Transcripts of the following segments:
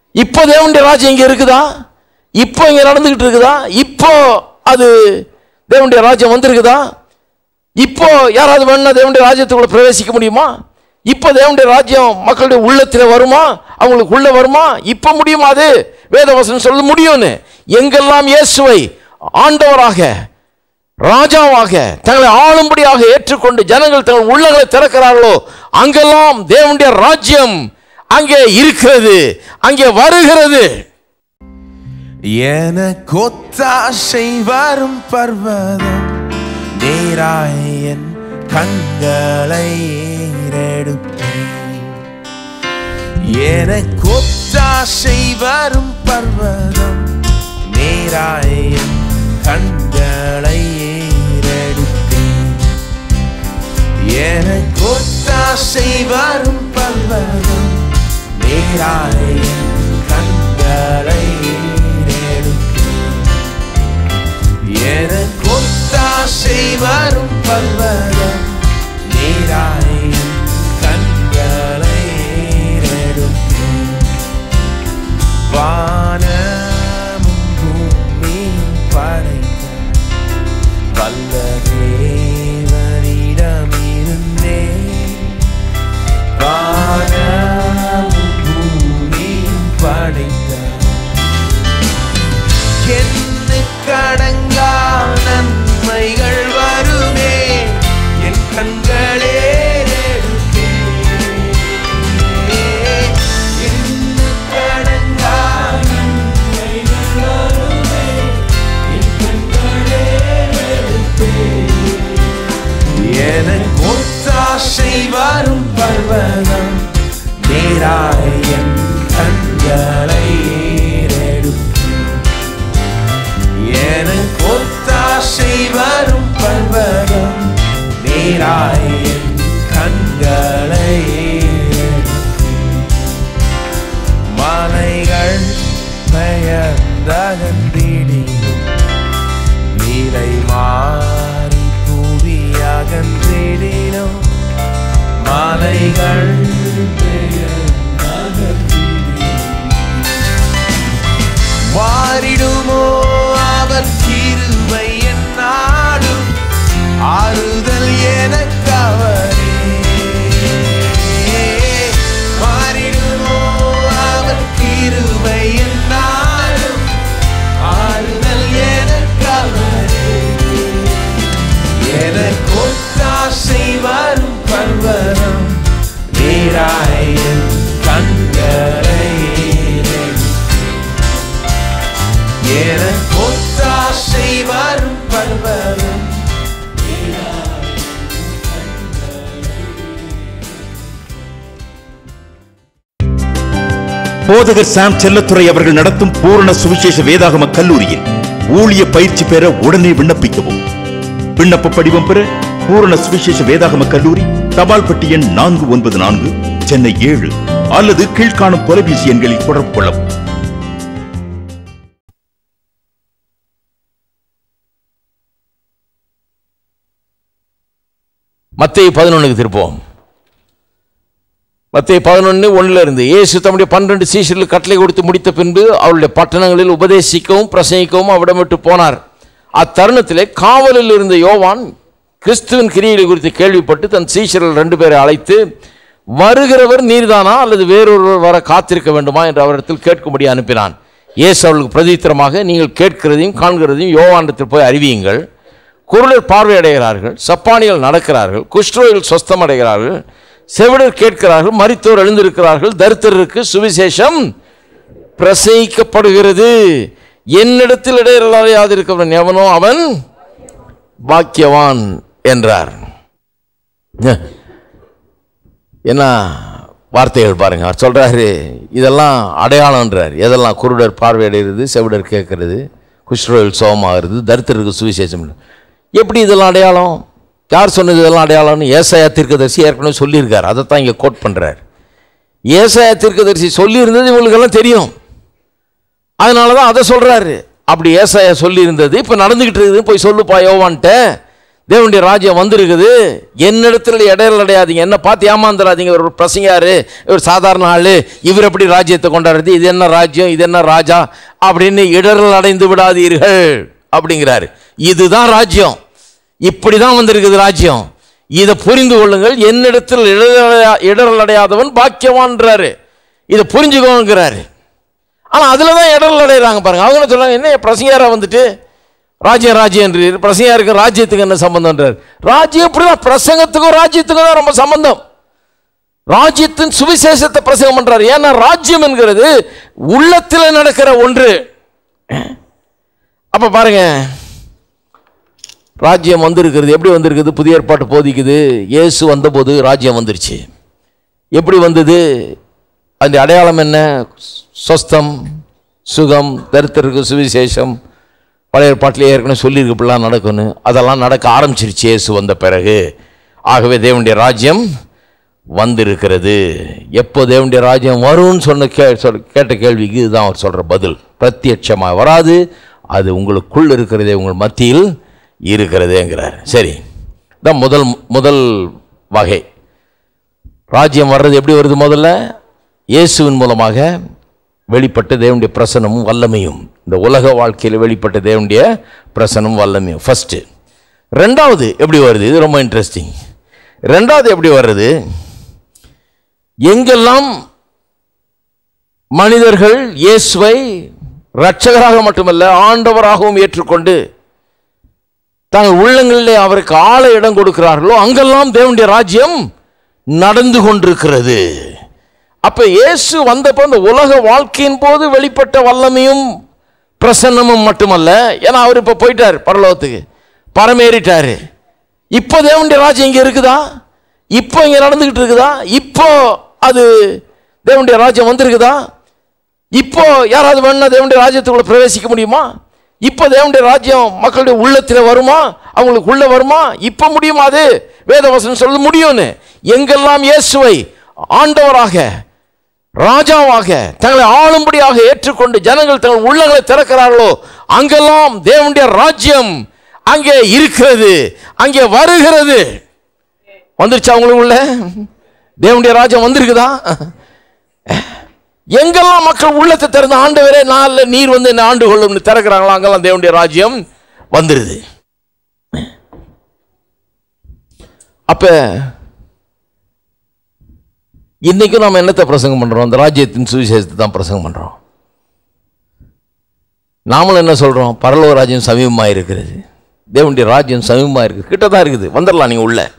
இப்போ தேவனுடைய ராஜ்யம் இங்கே இருக்குதா இப்போ இங்கே நடந்துக்கிட்டு இருக்குதா இப்போ அது தேவனுடைய ராஜ்யம் வந்திருக்குதா இப்போ யாராவது வேணா தேவனுடைய ராஜ்யத்துக்குள்ள பிரவேசிக்க முடியுமா இப்போ தேவனுடைய ராஜ்யம் மக்களுடைய உள்ளத்தில் வருமா அவங்களுக்கு உள்ள வருமா இப்போ முடியுமா அது வேதவசனம் சொல்ல முடியும்னு எங்கெல்லாம் இயேசுவை ஆண்டவராக ராஜாவாக தங்களை ஆளும்படியாக ஏற்றுக்கொண்டு ஜனங்கள் தங்கள் உள்ளங்களை திறக்கிறார்களோ அங்கெல்லாம் தேவனுடைய ராஜ்யம் அங்கே இருக்கிறது அங்கே வருகிறது எனக்கொத்தாசை வரும் பர்வதம் நேராய் என் கண்களை ஏறெடுப்பேன் எனக்கொத்தாசை வரும் பர்வதம் நேராய் என் கண்களை ஏறெடுப்பேன் எனக்கொத்தாசை வரும் பர்வதம் நேராய் என் கண்களை ஏறெடுப்பேன் எனக்கொத்தாசை வரும் பர்வதம் நேராய் என் கண்களை ஏறெடுப்பேன் வானமும் பூமியும் படைத்த வல்ல தேவனிடமிருந்தே வானமும் பூமியும் படைத்த கடங்கா நன்மைகள் வருமே என் கண்களே கடங்கா நன்மைகள் வருமே என் கண்களே எனக்கு ஒத்தாசை வரும் பர்வதம் நேராய் என் கண்களை ஏறெடுப்பேன். எனக்கு ஒத்தாசை வரும் பர்வதம் நேராய் என் கண்களை ஏறெடுப்பேன். மலைகள் பெயர்ந்தகன்றிடினும் நீரை மாறி புவி அகன்றிடினும் மலைகள் மாறிடுமோ அவர் கிருபை என்னாடும் ஆறுதல் எனக்கு அவரே மாறிடுமோ அவர் கிருபை என்னாடும் ஆறுதல் எனக்கு அவரே எனக்கு ஒத்தாசை வரும் பர்வதம் நீராயின் கண்களை எனக்கு ஒத்தாசை வரும் பர்வதம் போதகர் சாம் செல்லத்துறை அவர்கள் நடத்தும் பூரண சுவிசேஷ வேதாகம கல்லூரியில் ஊழிய பயிற்சி பெற உடனே விண்ணப்பிக்கவும் விண்ணப்ப படிவம் பெற பூரண சுவிசேஷ வேதாகம கல்லூரி தபால் பெட்டி எண் நான்கு ஒன்பது நான்கு சென்னை ஏழு அல்லது கீழ்காணும் தொலைபேசி எண்களில் தொடர்பு கொள்ளவும் மத்திய பதினொன்றுக்கு திருப்போம் மத்திய பதினொன்று ஒன்றில் இருந்து இயேசு தம்முடைய பன்னிரண்டு சீஷர்களுக்கு கட்டளை கொடுத்து முடித்த பின்பு அவருடைய பட்டணங்களில் உபதேசிக்கவும் பிரசங்கிக்கவும் அவிடம் விட்டு போனார் அத்தருணத்திலே காவலில் இருந்த யோவான் கிறிஸ்துவின் கிரியைகளை குறித்து கேள்விப்பட்டு தன் சீஷர்கள் ரெண்டு பேரை அழைத்து வருகிறவர் நீர்தானா அல்லது வேறொருவர் வர காத்திருக்க வேண்டுமா என்று அவரிடத்தில் கேட்கும்படி அனுப்பினான் இயேசு அவர்களுக்கு பிரதித்திரமாக நீங்கள் கேட்கிறதையும் காண்கிறதையும் யோவானிடத்தில் போய் அறிவியுங்கள் குருடர் பார்வையடைகிறார்கள் சப்பானிகள் நடக்கிறார்கள் குஷ்டரோகிகள் சொஸ்தம் அடைகிறார்கள் செவிடர் கேட்கிறார்கள் மரித்தோர் எழுந்திருக்கிறார்கள் தரித்திரருக்கு சுவிசேஷம் பிரசங்கிக்கப்படுகிறது என்னிடத்தில் இடையிலாது இருக்கிறவன் எவனோ அவன் பாக்கியவான் என்றார் ஏ- என்ன வார்த்தைகள் பாருங்க அவர் சொல்றாரு இதெல்லாம் அடையாளம்ன்றார் எதெல்லாம் குருடர் பார்வையடைகிறது செவிடர் கேட்கறது குஷ்டரோகிகள் சோகமாகிறது தரித்திரருக்கு சுவிசேஷம் எப்படி இதெல்லாம் அடையாளம் யார் சொன்னது இதெல்லாம் அடையாளம்னு ஏசாயா தீர்க்கதரிசி ஏற்கனவே சொல்லியிருக்கார் அதைத்தான் இங்கே கோட் பண்ணுறார் ஏசாயா தீர்க்கதரிசி சொல்லியிருந்தது இவங்களுக்கெல்லாம் தெரியும் அதனால தான் அதை சொல்கிறாரு அப்படி ஏசாயா சொல்லியிருந்தது இப்போ நடந்துக்கிட்டு இருக்குது போய் சொல்லுப்பா யோவான்ட்ட தேவனுடைய ராஜ்யம் வந்திருக்குது என்னிடத்துல இடையில அடையாதீங்க என்ன பார்த்து ஏமாந்துடாதீங்க ஒரு பிரசங்காரு ஒரு சாதாரண ஆளு இவர் எப்படி ராஜ்யத்தை கொண்டாடுறது இது என்ன ராஜ்யம் இது என்ன ராஜா அப்படின்னு இடரல் அடைந்து விடாதீர்கள் அப்படிங்கிறாரு இதுதான் ராஜ்யம் இப்படி தான் வந்திருக்குது ராஜ்யம் இதை புரிந்து கொள்ளுங்கள் என்னிடத்தில் இடரல் இடரல் அடையாதவன் பாக்கியவான்றாரு இதை புரிஞ்சுக்கோங்கிறாரு ஆனால் அதில் தான் இடரல் அடைகிறாங்க பாருங்க அவங்க என்ன சொல்றாங்க என்ன பிரசங்காரா வந்துட்டு ராஜ்யம் ராஜ்யம் என்று பிரசங்காருக்கு ராஜ்யத்துக்கு என்ன சம்பந்தம்ன்றார் ராஜ்யம் எப்படிதான் பிரசங்கத்துக்கும் ராஜ்யத்துக்கும் தான் ரொம்ப சம்பந்தம் ராஜ்யத்தின் சுவிசேஷத்தை பிரசங்கம் பண்றாரு ஏன்னா ராஜ்யம் என்கிறது உள்ளத்தில் நடக்கிற ஒன்று அப்ப பாருங்க ராஜ்யம் வந்திருக்கிறது எப்படி வந்திருக்குது புதிய ஏற்பாட்டு போதிக்குது இயேசு வந்தபோது ராஜ்யம் வந்துருச்சு எப்படி வந்தது அந்த அடையாளம் என்ன சொஸ்தம் சுகம் தரித்திற்கு சுவிசேஷம் பழைய ஏற்பாட்டிலே ஏற்கனவே சொல்லியிருக்கு இப்படிலாம் நடக்கும்னு அதெல்லாம் நடக்க ஆரம்பிச்சிருச்சு இயேசு வந்த பிறகு ஆகவே தேவனுடைய ராஜ்யம் வந்திருக்கிறது எப்போ தேவனுடைய ராஜ்யம் வரும்னு சொன்ன கே சொல் கேட்ட கேள்விக்கு இதுதான் அவர் சொல்கிற பதில் பிரத்யட்சமாக வராது அது உங்களுக்குள் இருக்கிறதே உங்கள் மத்தியில் இருக்கிறதேங்கிறார் சரி தான் முதல் முதல் வகை ராஜ்யம் வர்றது எப்படி வருது முதல்ல இயேசுவின் மூலமாக வெளிப்பட்ட தேவனுடைய பிரசனமும் வல்லமையும் இந்த உலக வாழ்க்கையில் வெளிப்பட்ட தேவனுடைய பிரசனமும் வல்லமையும் ஃபஸ்ட்டு ரெண்டாவது எப்படி வருது இது ரொம்ப இன்ட்ரெஸ்டிங் ரெண்டாவது எப்படி வர்றது எங்கெல்லாம் மனிதர்கள் இயேசுவை இரட்சகராக மட்டுமல்ல ஆண்டவராகவும் ஏற்றுக்கொண்டு தங்கள் உள்ளங்களிலே அவருக்கு ஆழ இடம் கொடுக்கிறார்களோ அங்கெல்லாம் தேவனுடைய ராஜ்யம் நடந்து கொண்டிருக்கிறது அப்ப இயேசு வந்தப்போ இந்த உலக வாழ்க்கையின் போது வெளிப்பட்ட வல்லமையும் பிரசன்னமும் மட்டுமல்ல ஏன்னா அவர் இப்ப போயிட்டார் பரலோகத்துக்கு பரமேறிட்டாரு இப்போ தேவனுடைய ராஜ்யம் இங்க இருக்குதா இப்போ இங்க நடந்துகிட்டு இருக்குதா இப்போ அது தேவனுடைய ராஜ்யம் வந்திருக்குதா இப்போ யாராவது வேணும்னா தேவனுடைய ராஜ்யத்துக்குள்ள பிரவேசிக்க முடியுமா இப்போ தேவனுடைய ராஜ்யம் மக்களுடைய உள்ளத்தில் வருமா அவங்களுக்கு உள்ள வருமா இப்போ முடியுமா அது வேதவசனம் சொல்ல முடியும்னு எங்கெல்லாம் இயேசுவை ஆண்டவராக ராஜாவாக தங்களை ஆளும்படியாக ஏற்றுக்கொண்டு ஜனங்கள் தங்கள் உள்ளங்களை திறக்கிறார்களோ அங்கெல்லாம் தேவனுடைய ராஜ்யம் அங்கே இருக்கிறது அங்கே வருகிறது வந்துருச்சா அவங்களுக்கு உள்ள தேவனுடைய ராஜ்யம் வந்திருக்குதா எங்கெல்லாம் மக்கள் உள்ளத்தை திறந்து ஆண்டவரே நாள்ல நீர் வந்து என்ன ஆண்டு கொள்ளும்னு திறக்கிறாங்களோ அங்கெல்லாம் தேவனுடைய ராஜ்யம் வந்துருது அப்ப இன்னைக்கும் நம்ம என்னத்தை பிரசங்கம் பண்றோம் அந்த ராஜ்யத்தின் சுவிசேஷத்தை தான் பிரசங்கம் பண்றோம் நாமளும் என்ன சொல்றோம் பரலோக ராஜ்யம் சமீபமாக இருக்கிறது தேவனுடைய ராஜ்யம் சமீபமாக இருக்குது கிட்ட தான் இருக்குது வந்துடலாம் நீங்க உள்ள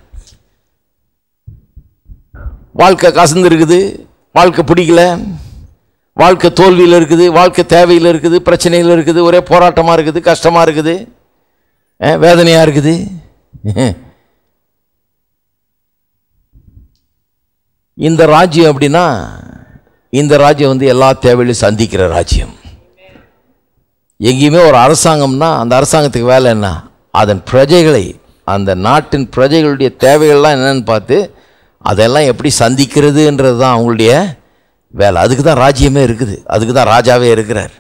வாழ்க்கை கசந்து இருக்குது வாழ்க்கை பிடிக்கல வாழ்க்கை தோல்வியில் இருக்குது வாழ்க்கை தேவையில் இருக்குது பிரச்சனையில் இருக்குது ஒரே போராட்டமாக இருக்குது கஷ்டமாக இருக்குது வேதனையாக இருக்குது இந்த ராஜ்யம் அப்படின்னா இந்த ராஜ்யம் வந்து எல்லா தேவையிலும் சந்திக்கிற ராஜ்யம் எங்கேயுமே ஒரு அரசாங்கம்னா அந்த அரசாங்கத்துக்கு வேலை என்ன அதன் பிரஜைகளை அந்த நாட்டின் பிரஜைகளுடைய தேவைகள்லாம் என்னன்னு பார்த்து அதெல்லாம் எப்படி சந்திக்கிறதுன்றது தான் அவங்களுடைய வேலை அதுக்கு தான் ராஜ்யமே இருக்குது அதுக்கு தான் ராஜாவே இருக்கிறார்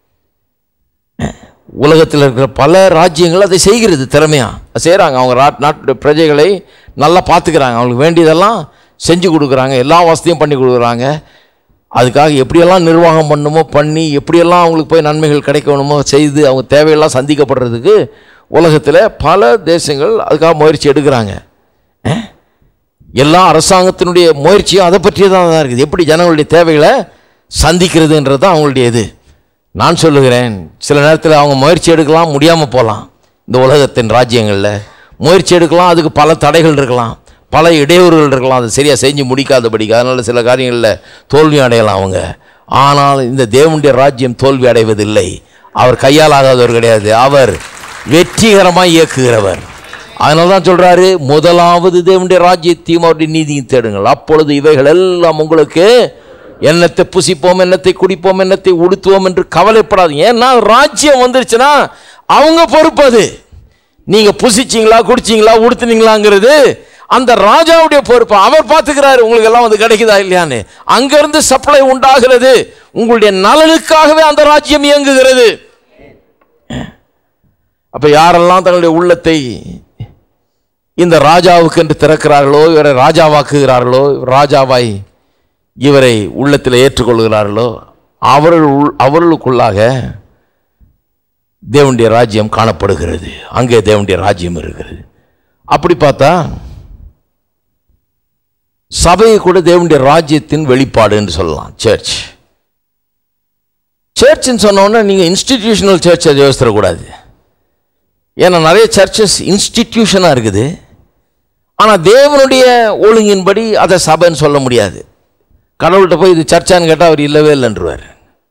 உலகத்தில் இருக்கிற பல ராஜ்யங்கள் அதை செய்கிறது திறமையாக செய்கிறாங்க அவங்க நாட் நாட்டுடைய பிரஜைகளை நல்லா பார்த்துக்கிறாங்க அவங்களுக்கு வேண்டியதெல்லாம் செஞ்சு கொடுக்குறாங்க எல்லா வசதியும் பண்ணி கொடுக்குறாங்க அதுக்காக எப்படியெல்லாம் நிர்வாகம் பண்ணுமோ பண்ணி எப்படியெல்லாம் அவங்களுக்கு போய் நன்மைகள் கிடைக்கணுமோ செய்து அவங்க தேவையெல்லாம் சந்திக்கப்படுறதுக்கு உலகத்தில் பல தேசங்கள் அதுக்காக முயற்சி எடுக்கிறாங்க அஹ்? எல்லா அரசாங்கத்தினுடைய முயற்சியும் அதை பற்றியே தான் தான் இருக்குது எப்படி ஜனங்களுடைய தேவைகளை சந்திக்கிறதுன்றது தான் அவங்களுடைய இது நான் சொல்லுகிறேன் சில நேரத்தில் அவங்க முயற்சி எடுக்கலாம் முடியாமல் போகலாம் இந்த உலகத்தின் ராஜ்யங்களில் முயற்சி எடுக்கலாம் அதுக்கு பல தடைகள் இருக்கலாம் பல இடையூறுகள் இருக்கலாம் அதை சரியாக செஞ்சு முடிக்காதபடிக்கு அதனால் சில காரியங்களில் தோல்வி அடையலாம் அவங்க ஆனால் இந்த தேவனுடைய ராஜ்யம் தோல்வி அடைவதில்லை அவர் கையால் ஆகாதவர் கிடையாது அவர் வெற்றிகரமாக இயக்குகிறவர் அதனால தான் சொல்றாரு முதலாவது தேவனுடைய ராஜ்யத்தையும் அவருடைய நீதியும் தேடுங்கள் அப்பொழுது இவைகள் எல்லாம் உங்களுக்கு என்னத்தை புசிப்போம் என்னத்தை குடிப்போம் என்னத்தை உடுத்துவோம் என்று கவலைப்படாதீங்க ஏன்னா ராஜ்யம் வந்துருச்சுன்னா அவங்க பொறுப்பு அது நீங்க புசிச்சீங்களா குடிச்சீங்களா உடுத்துனீங்களாங்கிறது அந்த ராஜாவுடைய பொறுப்பு அவர் பார்த்துக்கிறாரு உங்களுக்கு எல்லாம் வந்து கிடைக்குதா இல்லையான்னு அங்கிருந்து சப்ளை உண்டாகிறது உங்களுடைய நலனுக்காகவே அந்த ராஜ்யம் இயங்குகிறது அப்ப யாரெல்லாம் தங்களுடைய உள்ளத்தை இந்த ராஜாவுக்கு என்று திறக்கிறார்களோ இவரை ராஜாவாக்குகிறார்களோ ராஜாவாய் இவரை உள்ளத்தில் ஏற்றுக்கொள்கிறார்களோ அவர்கள் உள்- அவர்களுக்குள்ளாக தேவனுடைய ராஜ்யம் காணப்படுகிறது அங்கே தேவனுடைய ராஜ்யம் இருக்கிறது அப்படி பார்த்தா சபையை கூட தேவனுடைய ராஜ்யத்தின் வெளிப்பாடு என்று சொல்லலாம் சர்ச் சர்ச்னு சொன்னோன்னா நீங்கள் இன்ஸ்டிடியூஷனல் சர்ச்சை யோசிச்சிடக்கூடாது ஏன்னா நிறைய சர்ச்சஸ் இன்ஸ்டிடியூஷனாக இருக்குது ஆனால் தேவனுடைய ஒழுங்கின்படி அதை சபைன்னு சொல்ல முடியாது கடவுள்கிட்ட போய் இது சர்ச்சான்னு கேட்டால் அவர் இல்லவே இல்லைன்றவார்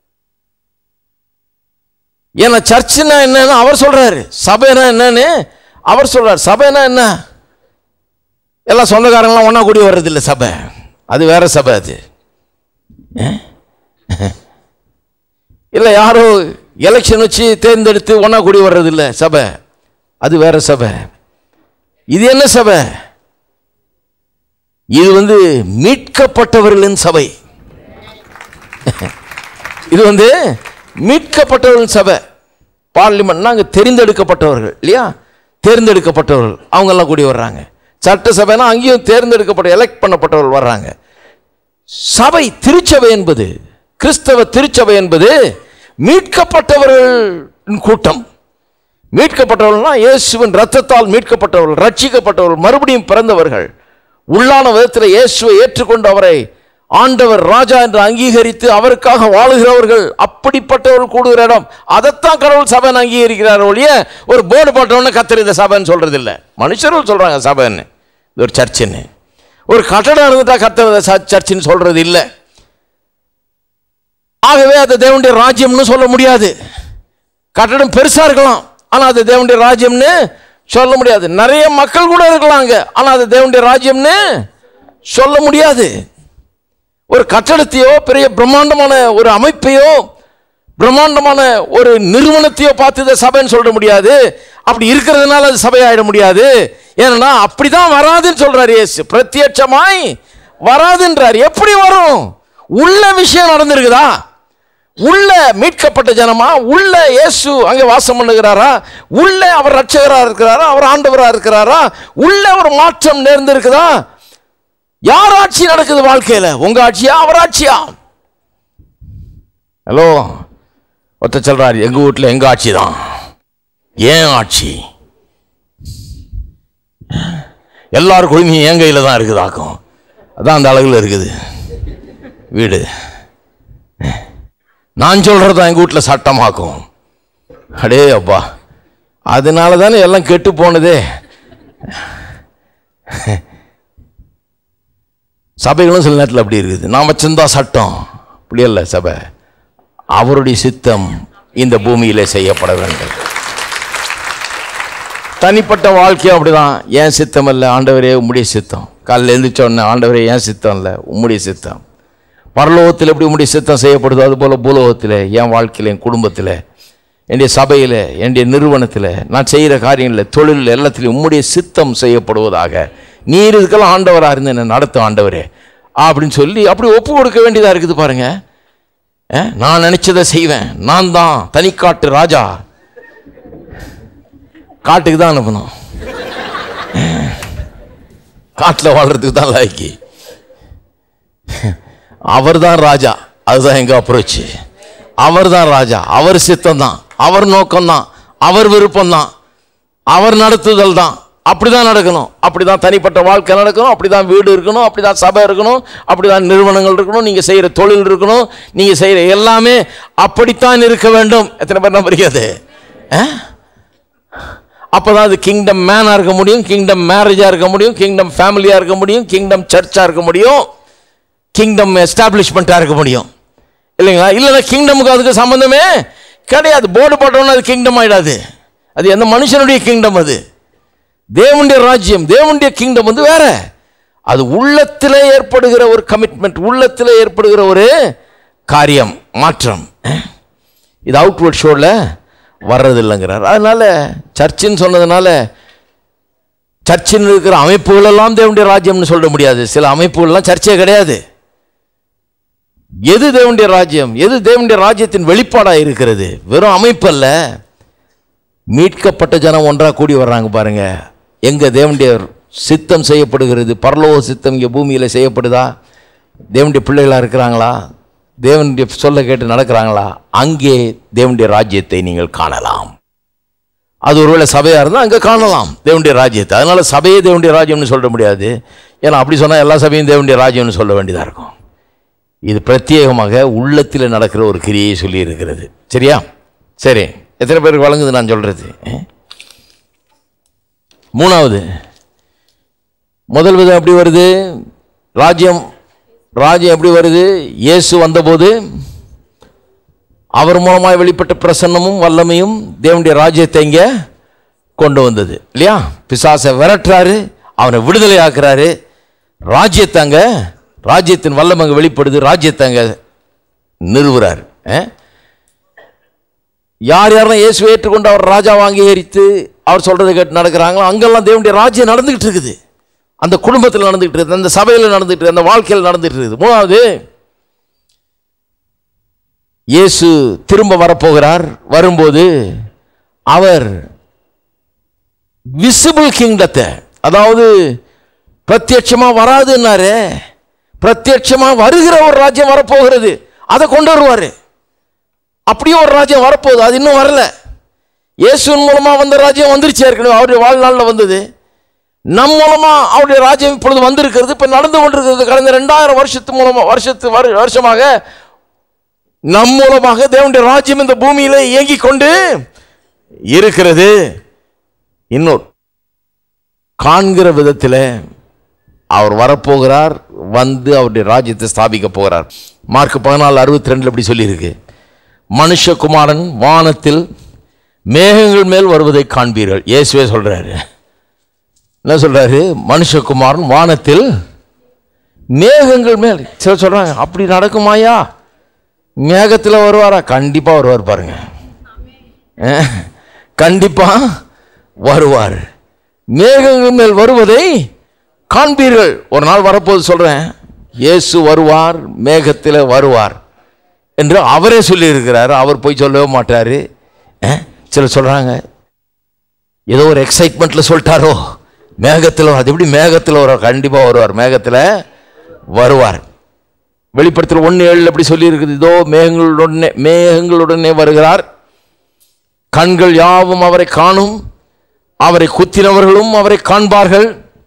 ஏன்னா சர்ச்சுனா என்னன்னு அவர் சொல்றாரு சபைனா என்னன்னு அவர் சொல்றாரு சபைனா என்ன எல்லாம் சொந்தக்காரங்களாம் ஒன்றா கூடி வர்றதில்ல சபை அது வேற சபை அது இல்லை யாரோ எலெக்ஷன் வச்சு தேர்ந்தெடுத்து ஒன்றா கூடி வர்றதில்ல சபை அது வேற சபை இது என்ன சபை இது வந்து மீட்கப்பட்டவர்களின் சபை இது வந்து மீட்கப்பட்டவர்கள் சபை பார்லிமெண்ட்னா அங்கே தெரிந்தெடுக்கப்பட்டவர்கள் இல்லையா தேர்ந்தெடுக்கப்பட்டவர்கள் அவங்கெல்லாம் கூடி வர்றாங்க சட்டசபைனா அங்கேயும் தேர்ந்தெடுக்கப்பட்ட எலெக்ட் பண்ணப்பட்டவர்கள் வர்றாங்க சபை திருச்சபை என்பது கிறிஸ்தவ திருச்சபை என்பது மீட்கப்பட்டவர்களின் கூட்டம் மீட்கப்பட்டவர்கள்னா இயேசுவின் ரத்தத்தால் மீட்கப்பட்டவர்கள் ரட்சிக்கப்பட்டவர்கள் மறுபடியும் பிறந்தவர்கள் உள்ளான விதத்தில் இயேசுவை ஏற்றுக்கொண்டு அவரை ஆண்டவர் ராஜா என்று அங்கீகரித்து அவருக்காக வாழுகிறவர்கள் அப்படிப்பட்டவர்கள் கூடுகிற இடம் அதைத்தான் கடவுள் சபைன்னு அங்கீகரிக்கிறார் ஒழிய ஒரு போர்டு போட்டவொன்னு கத்தர் இந்த சபைன்னு சொல்றது இல்லை மனுஷர்கள் சொல்றாங்க சபைன்னு இது ஒரு சர்ச்சுன்னு ஒரு கட்டடம் இருந்துட்டா கத்தர் சர்ச்சுன்னு சொல்றது இல்லை ஆகவே அது தேவனுடைய ராஜ்யம்னு சொல்ல முடியாது கட்டடம் பெருசா இருக்கலாம் ஆனா அது தேவனுடைய ராஜ்யம்னு சொல்ல முடியாது நிறைய மக்கள் கூட இருக்கலாம் அங்க ஆனா அது தேவனுடைய ராஜ்யம்னு சொல்ல முடியாது ஒரு கட்டடத்தையோ பெரிய பிரம்மாண்டமான ஒரு அமைப்பையோ பிரம்மாண்டமான ஒரு நிறுவனத்தையோ பார்த்து இதை சபைன்னு சொல்ல முடியாது அப்படி இருக்கிறதுனால அது சபையாயிட முடியாது ஏன்னா அப்படிதான் வராதுன்னு சொல்றாரு இயேசு பிரத்யட்சமாய் வராதுன்றார் எப்படி வரும் உள்ள விஷயம் நடந்திருக்குதா உள்ள மீட்கப்பட்ட ஜனமா உள்ள இயேசு அங்கே வாசம் பண்ணுகிறாரா உள்ள அவர் ரட்சகரா இருக்கிறாரா அவர் ஆண்டவரா இருக்கிறாரா உள்ள ஒரு மாற்றம் நேர்ந்திருக்குதா யார் ஆட்சி நடக்குது வாழ்க்கையில உங்க ஆட்சியா அவர் ஆட்சியா ஹலோ ஒருத்த சொல்றாரு எங்க வீட்டுல எங்க ஆட்சி தான் ஏன் ஆட்சி எல்லார் குடுமையும் என் கையில தான் இருக்குதாக்கும் அதான் அந்த அழகுல இருக்குது வீடு நான் சொல்றது தான் எங்க வீட்டில் சட்டமாக்கும் அடே அப்பா அதனால தானே எல்லாம் கெட்டு போனதே சபைகளும் சில நேரத்தில் அப்படி இருக்குது நான் வச்சிருந்தா சட்டம் அப்படி இல்லை சபை அவருடைய சித்தம் இந்த பூமியிலே செய்யப்பட வேண்டும் தனிப்பட்ட வாழ்க்கையும் அப்படிதான் ஏன் சித்தம் இல்லை ஆண்டவரே உம்முடைய சித்தம் காலையில் எழுந்திரிச்ச உடனே ஆண்டவரே ஏன் சித்தம் இல்லை உம்முடைய சித்தம் பரலோகத்தில் எப்படி உம்முடைய சித்தம் செய்யப்படுதோ அதுபோல் பூலோகத்தில் என் வாழ்க்கையில் என் குடும்பத்தில் என்னுடைய சபையில் என்னுடைய நிறுவனத்தில் நான் செய்கிற காரியங்களில் தொழிலில் எல்லாத்துலேயும் உம்முடைய சித்தம் செய்யப்படுவதாக நீர் இதுக்கெல்லாம் ஆண்டவராக இருந்து என்னை நடத்தும் ஆண்டவரே அப்படின்னு சொல்லி அப்படி ஒப்பு கொடுக்க வேண்டியதாக இருக்குது பாருங்க அஹ், நான் நினைச்சதை செய்வேன் நான் தான் தனிக்காட்டு ராஜா காட்டுக்கு தான் அனுப்பணும் காட்டில் வாழ்றதுக்கு தான் லாய்க்கு அவர் தான் ராஜா அதுதான் எங்க அப்ரோச் அவர் தான் ராஜா அவர் சித்தம் தான் அவர் நோக்கம் தான் அவர் விருப்பம் தான் அவர் நடத்துதல் தான் அப்படிதான் நடக்கணும் அப்படிதான் தனிப்பட்ட வாழ்க்கை நடக்கணும் அப்படிதான் வீடு இருக்கணும் அப்படிதான் சபை இருக்கணும் அப்படிதான் நிறுவனங்கள் இருக்கணும் நீங்க செய்யற தொழில் இருக்கணும் நீங்க செய்யற எல்லாமே அப்படித்தான் இருக்க வேண்டும் எத்தனை பேர் நம்புறீங்க அப்பதான் அது கிங்டம் மேனா இருக்க முடியும் கிங்டம் மேரேஜா இருக்க முடியும் கிங்டம் ஃபேமிலியா இருக்க முடியும் கிங்டம் சர்ச்சா இருக்க முடியும் கிங்டம் எஸ்டாப்ளிஷ்மெண்ட்டாக இருக்க முடியும் இல்லைங்களா இல்லைன்னா கிங்டமுக்கு அதுக்கு சம்மந்தமே கிடையாது போர்டு போட்டோன்னா அது கிங்டம் ஆயிடாது அது எந்த மனுஷனுடைய கிங்டம் அது தேவனுடைய ராஜ்யம் தேவனுடைய கிங்டம் வந்து வேற அது உள்ளத்திலே ஏற்படுகிற ஒரு கமிட்மெண்ட் உள்ளத்திலே ஏற்படுகிற ஒரு காரியம் மாற்றம் இது அவுட்வர்ட் ஷோவில் வர்றது இல்லைங்கிறார் அதனால சர்ச்சின்னு சொன்னதுனால சர்ச்சின் இருக்கிற அமைப்புகள் எல்லாம் தேவனுடைய ராஜ்யம்னு சொல்ல முடியாது சில அமைப்புகள்லாம் சர்ச்சே கிடையாது எது தேவனுடைய ராஜ்யம் எது தேவனுடைய ராஜ்யத்தின் வெளிப்பாடாக இருக்கிறது வெறும் அமைப்பு அல்ல மீட்கப்பட்ட ஜனம் ஒன்றா கூடி வர்றாங்க பாருங்க எங்க தேவனுடைய சித்தம் செய்யப்படுகிறது பரலோக சித்தம் இங்கே பூமியில் செய்யப்படுதா தேவனுடைய பிள்ளைகளாக இருக்கிறாங்களா தேவனுடைய சொல்ல கேட்டு நடக்கிறாங்களா அங்கே தேவனுடைய ராஜ்யத்தை நீங்கள் காணலாம் அது ஒருவேளை சபையாக இருந்தால் அங்கே காணலாம் தேவனுடைய ராஜ்யத்தை அதனால சபையே தேவனுடைய ராஜ்யம்னு சொல்ல முடியாது ஏன்னா அப்படி சொன்னால் எல்லா சபையும் தேவனுடைய ராஜ்யம்னு சொல்ல வேண்டியதாக இருக்கும் இது பிரத்யேகமாக உள்ளத்தில் நடக்கிற ஒரு கிரியை சொல்லி இருக்கிறது சரியா சரி எத்தனை பேருக்கு வழங்குது நான் சொல்றது மூணாவது முதல் விதம் எப்படி வருது ராஜ்யம் ராஜ்யம் எப்படி வருது இயேசு வந்தபோது அவர் மூலமாய் வெளிப்பட்ட பிரசன்னமும் வல்லமையும் தேவனுடைய ராஜ்யத்தை இங்கே கொண்டு வந்தது இல்லையா பிசாசை விரட்டுறாரு அவனை விடுதலை ஆக்குறாரு ராஜ்யத்தை அங்க ராஜ்யத்தின் வல்லம் அங்கே வெளிப்படுது ராஜ்யத்தை அங்கே நிறுவுறார் அஹ்? யார் யாரெல்லாம் இயேசுவை ஏற்றுக்கொண்டு அவர் ராஜாவை அங்கீகரித்து அவர் சொல்றதை கேட்டு நடக்கிறாங்களோ அங்கெல்லாம் தேவனுடைய ராஜ்யம் நடந்துகிட்டு இருக்குது அந்த குடும்பத்தில் நடந்துகிட்டு இருக்குது அந்த சபையில் நடந்துகிட்டு இருக்குது அந்த வாழ்க்கையில் நடந்துகிட்டு இருக்குது மூணாவது இயேசு திரும்ப வரப்போகிறார் வரும்போது அவர் விசிபிள் கிங்டத்தை அதாவது பிரத்யட்சமா வராதுன்னாரு பிரத்யட்சமா வருகிற ஒரு ராஜ்யம் வரப்போகிறது அதை கொண்டு வருவாரு அப்படியே ஒரு ராஜ்யம் வரப்போகுது அது இன்னும் வரல இயேசுவின் மூலமா வந்த ராஜ்யம் வந்துருச்சு ஏற்கனவே அவருடைய வாழ்நாளில் வந்தது நம் மூலமா அவருடைய ராஜ்யம் இப்பொழுது வந்திருக்கிறது இப்ப நடந்து கொண்டிருக்கிறது கடந்த ரெண்டாயிரம் வருஷத்து மூலமா வருஷத்து வரு- வருஷமாக நம் மூலமாக தேவனுடைய ராஜ்யம் இந்த பூமியில இயங்கிக் கொண்டு இருக்கிறது இன்னொரு காண்கிற விதத்தில் அவர் வரப்போகிறார் வந்து அவருடைய ராஜ்யத்தை ஸ்தாபிக்க போகிறார் மார்க் பதினாலு அறுபத்தி ரெண்டுல இப்படி சொல்லியிருக்கு மனுஷகுமாரன் வானத்தில் மேகங்கள் மேல் வருவதை காண்பீர்கள் இயேசுவே சொல்றாரு என்ன சொல்றாரு மனுஷகுமாரன் வானத்தில் மேகங்கள் மேல் சிலர் சொல்றாங்க அப்படி நடக்குமாயா மேகத்தில் வருவாரா கண்டிப்பா வருவார் பாருங்க அஹ், கண்டிப்பா வருவார் மேகங்கள் மேல் வருவதை காண்பீர்கள் ஒரு நாள் வரப்போது சொல்றேன் இயேசு வருவார் மேகத்தில் வருவார் என்று அவரே சொல்லியிருக்கிறார் அவர் போய் சொல்லவே மாட்டாரு அஹ், சிலர் சொல்றாங்க ஏதோ ஒரு எக்ஸைட்மெண்ட்ல சொல்லிட்டாரோ மேகத்தில் அது எப்படி மேகத்தில் வருவார் கண்டிப்பாக வருவார் மேகத்தில் வருவார் வெளிப்படுத்தல் ஒன்று ஏழில் எப்படி சொல்லியிருக்குது இதோ மேகங்களுடனே மேகங்களுடனே வருகிறார் கண்கள் யாவும் அவரை காணும் அவரை குத்தினவர்களும் அவரை காண்பார்கள்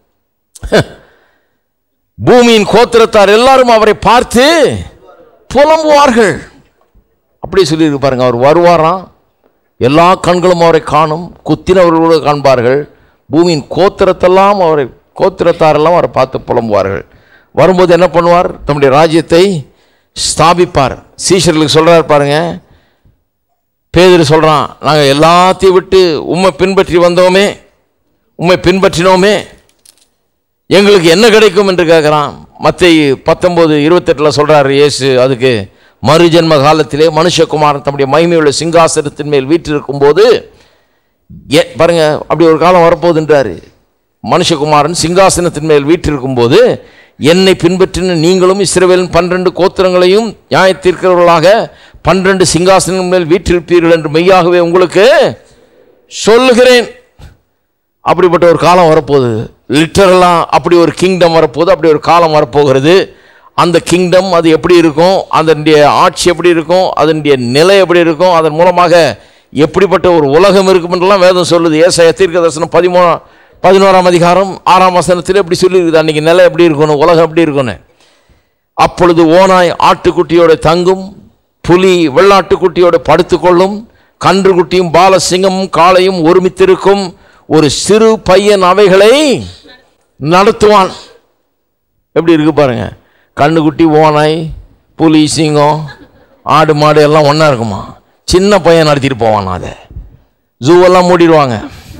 பூமியின் கோத்திரத்தார் எல்லாரும் அவரை பார்த்து புலம்புவார்கள் அப்படி சொல்லியிருக்கு பாருங்க அவர் வருவாராம் எல்லா கண்களும் அவரை காணும் குத்தினவர்களோடு காண்பார்கள் பூமியின் கோத்திரத்தெல்லாம் அவரை கோத்திரத்தாரெல்லாம் அவரை பார்த்து புலம்புவார்கள் வரும்போது என்ன பண்ணுவார் தம்முடைய ராஜ்யத்தை ஸ்தாபிப்பார் சீஷர்களுக்கு சொல்றார் பாருங்க பேதர் சொல்றான் நாங்க எல்லாத்தையும் விட்டு உம்மை பின்பற்றி வந்தோமே உம்மை பின்பற்றினோமே எங்களுக்கு என்ன கிடைக்கும் என்று கேட்குறான் மத்திய பத்தொம்போது இருபத்தெட்டில் சொல்றாரு இயேசு அதுக்கு மறுஜென்ம காலத்திலே மனுஷகுமாரன் தம்முடைய மகிமையுள்ள சிங்காசனத்தின் மேல் வீற்றிருக்கும் போது ஏ பாருங்க அப்படி ஒரு காலம் வரப்போகுதுன்றாரு மனுஷகுமாரன் சிங்காசனத்தின் மேல் வீற்றிருக்கும் போது என்னை பின்பற்றின நீங்களும் இஸ்ரவேலின் பன்னிரண்டு கோத்திரங்களையும் நியாயத்தீர்க்கிறவர்களாக பன்னிரண்டு சிங்காசனம் மேல் வீற்றிருப்பீர்கள் என்று மெய்யாகவே உங்களுக்கு சொல்லுகிறேன் அப்படிப்பட்ட ஒரு காலம் வரப்போகுது லிட்டரலாக அப்படி ஒரு கிங்டம் வரப்போகுது அப்படி ஒரு காலம் வரப்போகிறது அந்த கிங்டம் அது எப்படி இருக்கும் அதனுடைய ஆட்சி எப்படி இருக்கும் அதனுடைய நிலை எப்படி இருக்கும் அதன் மூலமாக எப்படிப்பட்ட ஒரு உலகம் இருக்கும் என்றெல்லாம் வேதம் சொல்லுது ஏசாய தீர்க்க தரிசனம் பதிமூணு பதினோராம் அதிகாரம் ஆறாம் வசனத்தில் எப்படி சொல்லியிருக்குது அன்றைக்கி நிலை எப்படி இருக்கணும் உலகம் எப்படி இருக்கணும் அப்பொழுது ஓனாய் ஆட்டுக்குட்டியோட தங்கும் புலி வெள்ளாட்டுக்குட்டியோட படுத்துக்கொள்ளும் கன்றுக்குட்டியும் பாலசிங்கமும் காளையும் ஒருமித்திருக்கும் ஒரு சிறு பையன் அவைகளை நடத்துவான் எப்படி இருக்கு பாருங்க கண்ணுக்குட்டி ஓனாய் புலி சிங்கம் ஆடு மாடு எல்லாம் ஒன்றா இருக்குமா சின்ன பையன் நடத்திட்டு போவான் அதை ஜூவெல்லாம் மூடிடுவாங்க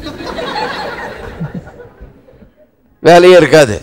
வேலையே இருக்காது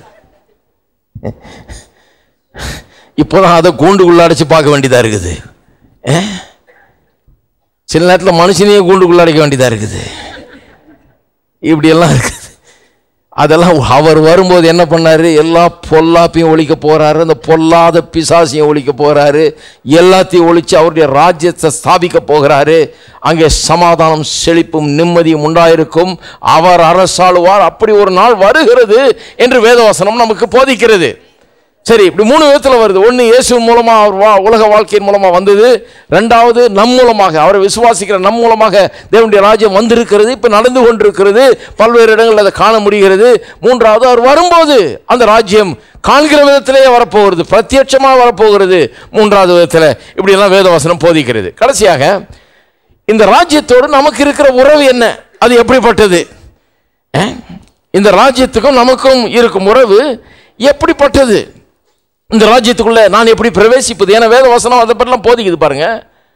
இப்போதான் அதை கூண்டுக்குள்ள அடைச்சு பார்க்க வேண்டியதா இருக்குது ஏ? சில நேரத்தில் மனுஷனையே கூண்டுக்குள்ள அடைக்க வேண்டியதா இருக்குது இப்படியெல்லாம் இருக்குது அதெல்லாம் அவர் வரும்போது என்ன பண்ணாரு எல்லா பொல்லாப்பையும் ஒழிக்க போறாரு அந்த பொல்லாத பிசாசையும் ஒழிக்க போறாரு எல்லாத்தையும் ஒழிச்சு அவருடைய ராஜ்யத்தை ஸ்தாபிக்க போகிறாரு அங்கே சமாதானம் செழிப்பும் நிம்மதியும் உண்டாயிருக்கும் அவர் அரசாளுவார் அப்படி ஒரு நாள் வருகிறது என்று வேதவசனம் நமக்கு போதிக்கிறது சரி இப்படி மூணு விதத்தில் வருது ஒன்று இயேசு மூலமாக அவர் வா உலக வாழ்க்கையின் மூலமாக வந்தது ரெண்டாவது நம் மூலமாக அவரை விசுவாசிக்கிற நம் மூலமாக தேவனுடைய ராஜ்யம் வந்திருக்கிறது இப்போ நடந்து கொண்டிருக்கிறது பல்வேறு இடங்களில் அதை காண முடிகிறது மூன்றாவது அவர் வரும்போது அந்த ராஜ்யம் காண்கிற விதத்திலேயே வரப்போகிறது பிரத்யட்சமாக வரப்போகிறது மூன்றாவது விதத்தில் இப்படியெல்லாம் வேதவசனம் போதிக்கிறது கடைசியாக இந்த ராஜ்யத்தோடு நமக்கு இருக்கிற உறவு என்ன அது எப்படிப்பட்டது அஹ்? இந்த ராஜ்யத்துக்கும் நமக்கும் இருக்கும் உறவு எப்படிப்பட்டது இந்த ராஜ்யத்துக்குள்ள நான் எப்படி பிரவேசிப்பது ஏன்னா வேத வசனம் அதை பற்றிலாம் போதிக்குது பாருங்க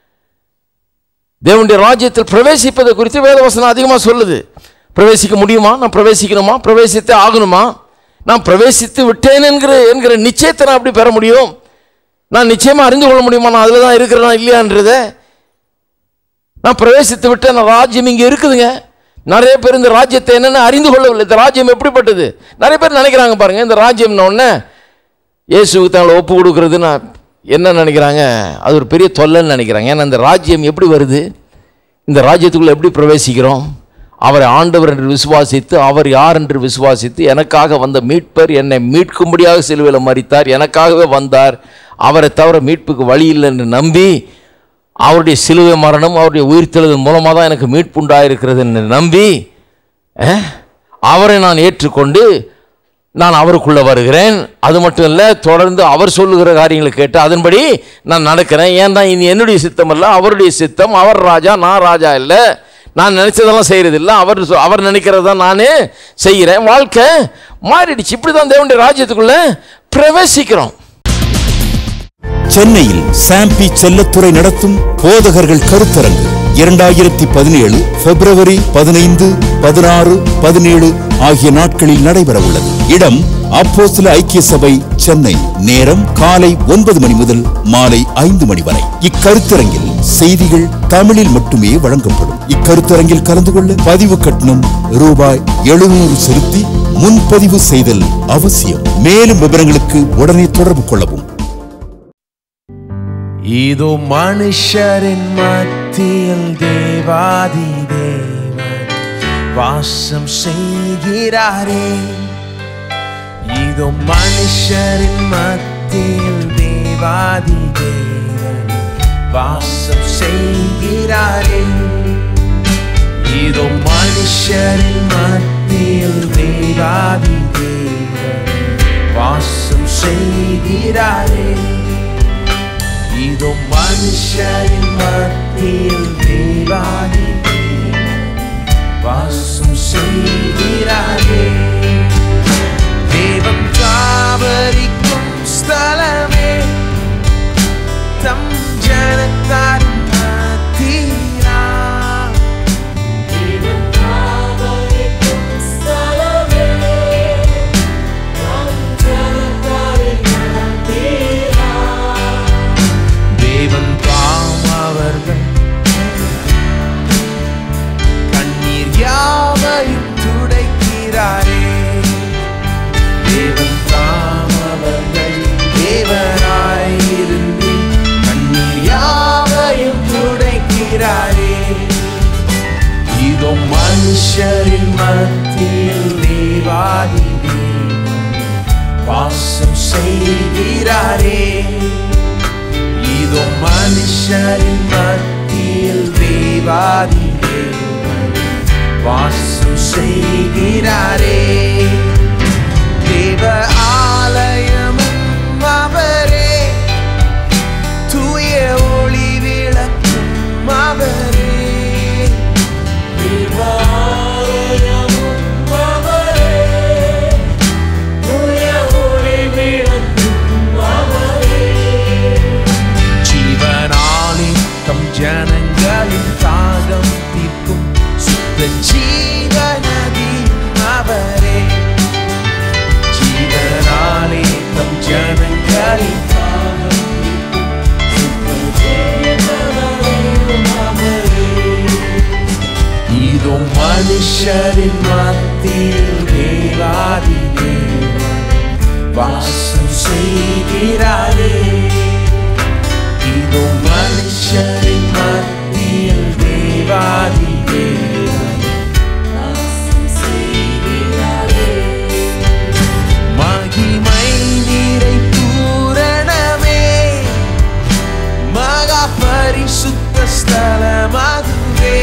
தேவனுடைய ராஜ்யத்தில் பிரவேசிப்பதை குறித்து வேத வசனம் அதிகமாக சொல்லுது பிரவேசிக்க முடியுமா நான் பிரவேசிக்கணுமா பிரவேசித்தே ஆகணுமா நான் பிரவேசித்து விட்டேன் என்கிற என்கிற நிச்சயத்தை நான் அப்படி பெற முடியும் நான் நிச்சயமா அறிந்து கொள்ள முடியுமா நான் அதில் தான் இருக்கிறேனா இல்லையான்றதை நான் பிரவேசித்து விட்டேன் நான் ராஜ்யம் இங்கே இருக்குதுங்க நிறைய பேர் இந்த ராஜ்யத்தை என்னென்னு அறிந்து கொள்ளவில்லை இந்த ராஜ்யம் எப்படிப்பட்டது நிறைய பேர் நினைக்கிறாங்க பாருங்க இந்த ராஜ்யம்ன உடனே இயேசுக்கு தங்களை ஒப்பு கொடுக்கறது நான் என்ன நினைக்கிறாங்க அது ஒரு பெரிய தொல்லைன்னு நினைக்கிறாங்க ஏன்னா இந்த ராஜ்யம் எப்படி வருது இந்த ராஜ்யத்துக்குள்ளே எப்படி பிரவேசிக்கிறோம் அவரை ஆண்டவர் என்று விசுவாசித்து அவர் யார் என்று விசுவாசித்து எனக்காக வந்த மீட்பர் என்னை மீட்கும்படியாக சிலுவையில் மறித்தார் எனக்காகவே வந்தார் அவரை தவிர மீட்புக்கு வழி இல்லை என்று நம்பி அவருடைய சிலுவை மரணம் அவருடைய உயிர்த்தெழுதல் மூலமாக தான் எனக்கு மீட்பு உண்டாயிருக்கிறது என்று நம்பி அஹ், அவரை நான் ஏற்றுக்கொண்டு நான் அவருக்குள்ள வருகிறேன் அது மட்டும் இல்லை தொடர்ந்து அவர் சொல்லுகிற காரியங்களை கேட்டு அதன்படி நான் நடக்கிறேன் ஏன்னா இனி என்னுடைய சித்தம் இல்லை அவருடைய சித்தம் அவர் ராஜா நான் ராஜா இல்லை நான் நினைச்சதெல்லாம் செய்யறது இல்லை அவர் சொ- அவர் நினைக்கிறத நானே செய்கிறேன் வாழ்க்கை மாறிடுச்சு இப்படி தான் தேவனுடைய ராஜ்யத்துக்குள்ள பிரவேசிக்கிறோம் சென்னையில் சாம்பி செல்லத்துறை நடத்தும் போதகர்கள் கருத்தரங்கு இரண்டாயிரத்தி பதினேழு பிப்ரவரி பதினைந்து பதினாறு பதினேழு ஆகிய நாட்களில் நடைபெற உள்ளது இடம் அப்போஸ்தல ஐக்கிய சபை சென்னை நேரம் காலை ஒன்பது மணி முதல் மாலை ஐந்து மணி வரை இக்கருத்தரங்கில் செய்திகள் தமிழில் மட்டுமே வழங்கப்படும் இக்கருத்தரங்கில் கலந்து கொள்ள பதிவு கட்டணம் ரூபாய் எழுநூறு செலுத்தி முன்பதிவு செய்தல் அவசியம் மேலும் விவரங்களுக்கு உடனே தொடர்பு கொள்ளவும் இதோ மனுஷரின் மத்தியில் தேவாதி தேவன் வாசம் செய்கிறாரே இதோ மனுஷரின் மத்தியில் தேவாதி தேவன் வாசம் செய்கிறாரே இதோ மனுஷரின் மத்தியில் தேவாதி தேவன் வாசம் செய்கிறாரே இதோ மனுஷரின் மத்தியில் தேவாதி வாசம் செய்கிறாரே தேவன் காவரிக்கும் ஸ்தலமே தம் ஜனத்தார் மத்தியிலா தேவன் தாம் அவர்கள் கண்ணீர் யாவையும் துடைக்கிறாரே தேவன் தாம் அவர்கள் தேவனாயிருந்து கண்ணீர் யாவையும் துடைக்கிறாரே இதோ மனுஷரின் மத்தியில் தேவாதி தேவன் வாசம் செய்கிறாரே இதோ மனுஷரின் மத்தியில் தேவாதி தேவன் வாசம் செய்கிறாரே தேவ ஆலயமும் அவரே தூய ஒளி விளக்கும் அவரே ஜீவனாலே தம் ஜனங்களின் தாகம் தீர்க்கும் சுத்த ஜீவநதி அவரே ஜீவனாலே தம் ஜனங்களின் தாகம் தீர்க்கும் சுத்த ஜீவநதி அவரே. இதோ மனுஷரின் மத்தியில் தேவா வாசம் செய்கிறாரே இதோ மனுஷரின் மத்தியில் தேவாதி தேவன் மகிமை நீரை பூரணமே மகா பரிசுத்த ஸ்தலமாகுவே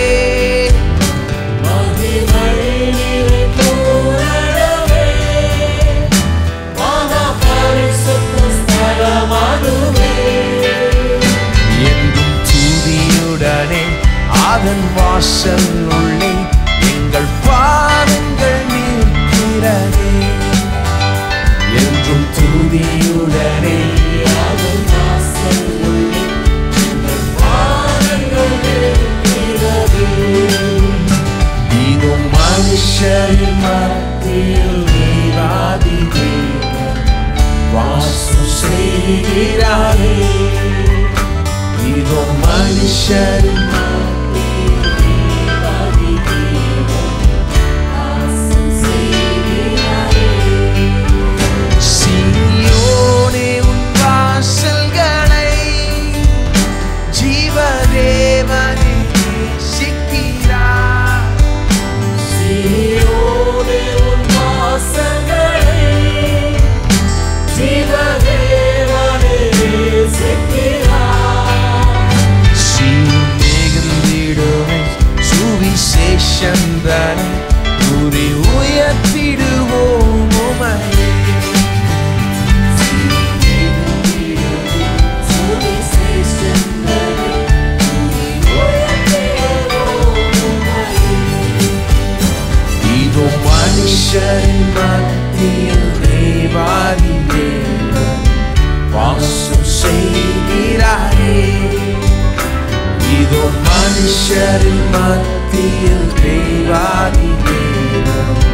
என்றும் துதியுடனே அதன் வாசல் உள்ளே எங்கள் பாதங்கள் நிற்கிறதே என்றும் துதியுடனே அதன் வாசல் உள்ளே எங்கள் பாதங்கள் நிற்கிறதே இதோ மனுஷரின் மத்தியில் நீராதி தேவன் வாசம் செய்கிறாரே இதோ மனுஷரின் மத்தியில் நீராதி தேவன் வாசம் செய்கிறாரே. சீயோனே உன் வாசல்களை ஜீவதேவனே நேசிக்கிறார். சீயோனே உன் வாசல்களை ஜீவதேவனே நேசிக்கிறார். சீர்மிகுந்திடுமே சுவிசேஷந்தனை கூறி உயர்த்திடுவோம் உமையே இதோ மனுஷரின் மத்தியில் தேவாதி தேவன் வாசம் செய்கிறாரே இதோ மனுஷரின் மத்தியில் தேவாதி தேவன்